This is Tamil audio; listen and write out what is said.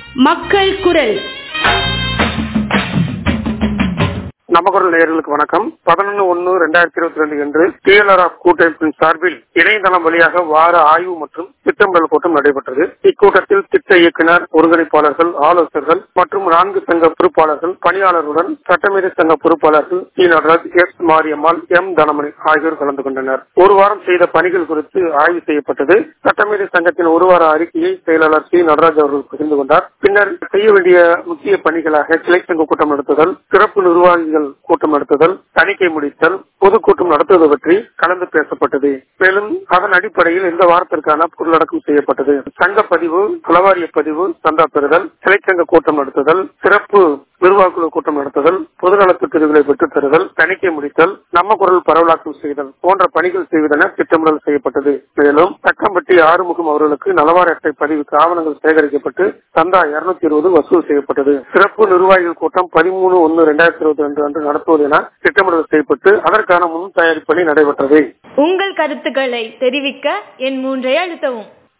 மக்கள் குரல் நமக்குரல் நேயர்களுக்கு வணக்கம் பதினொன்று ஒன்னு ரெண்டாயிரத்தி இருபத்தி ரெண்டு அன்று டிஎல்ஆர் ஆஃப் கூட்டமைப்பின் சார்பில் இணையதளம் வழியாக வார ஆய்வு மற்றும் திட்டமிடல் கூட்டம் நடைபெற்றது இக்கூட்டத்தில் திட்ட இயக்குனர் ஒருங்கிணைப்பாளர்கள் ஆலோசகர்கள் மற்றும் நான்கு சங்க பொறுப்பாளர்கள் பணியாளர்களுடன் சட்டமீறி சங்க பொறுப்பாளர்கள் T Nataraj S Mariammal M Thanamani ஆகியோர் கலந்து கொண்டனர் ஒரு வாரம் செய்த பணிகள் குறித்து ஆய்வு செய்யப்பட்டது சட்டமீறி சங்கத்தின் ஒரு வார அறிக்கையை செயலாளர் சி நடராஜ் அவர்கள் பகிர்ந்து கொண்டார் பின்னர் செய்ய வேண்டிய முக்கிய பணிகளாக கிளை சங்க கூட்டம் நடத்துதல் சிறப்பு நிர்வாகிகள் கூட்டம் நடத்துதல் தணிக்கை முடித்தல் பொதுக்கூட்டம் நடத்துவது பற்றி கலந்து பேசப்பட்டது மேலும் அதன் அடிப்படையில் இந்த வாரத்திற்கான பொருளடக்கம் செய்யப்பட்டது சங்க பதிவு குளவாரிய பதிவு சந்தா பெறுதல் கிளைச்சங்க கூட்டம் நடத்துதல் சிறப்பு நிர்வாகக்குழு கூட்டம் நடத்துதல் பொதுநலத் திட்டங்களை பெற்றுத் தருதல் தணிக்கை முடித்தல் நம்ம குரல் பரவலாக்கம் செய்தல் போன்ற பணிகள் செய்வதென திட்டமிடல் செய்யப்பட்டது மேலும் தக்கம்பட்டி ஆறுமுகம் அவர்களுக்கு நலவார அட்டை பதிவுக்கு ஆவணங்கள் சேகரிக்கப்பட்டு சந்தா இருநூத்தி இருபது வசூல் செய்யப்பட்டது சிறப்பு நிர்வாகிகள் கூட்டம் பதிமூணு ஒன்னு இரண்டாயிரத்தி இருபத்தி ரெண்டு அன்று நடத்துவது என திட்டமிடல் செய்யப்பட்டு அதற்கான முன் தயாரிப்பு பணி நடைபெற்றது உங்கள் கருத்துக்களை தெரிவிக்க என் மூன்றை அழுத்தவும்